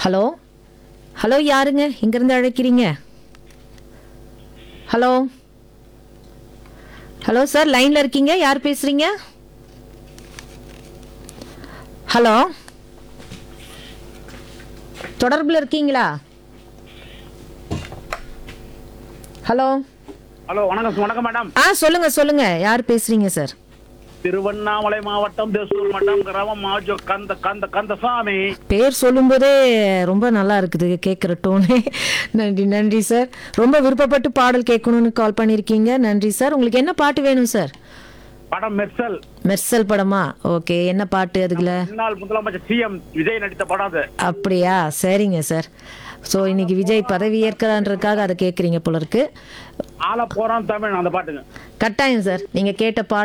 hello hello யாருங்க இங்கேருந்து அழைக்கிறீங்க hello hello sir லைனில் இருக்கீங்க யார் பேசுகிறீங்க ஹலோ தொடர்பில் இருக்கீங்களா ஹலோ ஹலோ வணக்கம் வணக்கம் மேடம் ஆ சொல்லுங்க சொல்லுங்க யார் பேசுறீங்க சார் திருவண்ணாமலை மாவட்டம் தேசூர் மட்டம் கிராமம் மாஜோ கந்த கந்த கந்தசாமி பேர் சொல்லும்போதே ரொம்ப நல்லா இருக்குது கேட்குற டோனே நன்றி நன்றி சார் ரொம்ப விருப்பப்பட்டு பாடல் கேட்கணும்னு கால் பண்ணியிருக்கீங்க நன்றி சார் உங்களுக்கு என்ன பாட்டு வேணும் சார் படம் மெர்சல் மெர்சல் படமா ஓகே என்ன பாட்டு அதுக்குல முன்னாள் முதலமைச்சர் சிஎம் விஜய் நடித்த படம் அது அப்படியா சரிங்க சார் ஸோ இன்னைக்கு விஜய் பதவி ஏற்கிறான்றதுக்காக அதை கேட்குறீங்க போல இருக்கு ஆள போறான் தமிழ் அந்த பாட்டுங்க கட்டாயம் சார் நீங்கள் கேட்ட பாடல்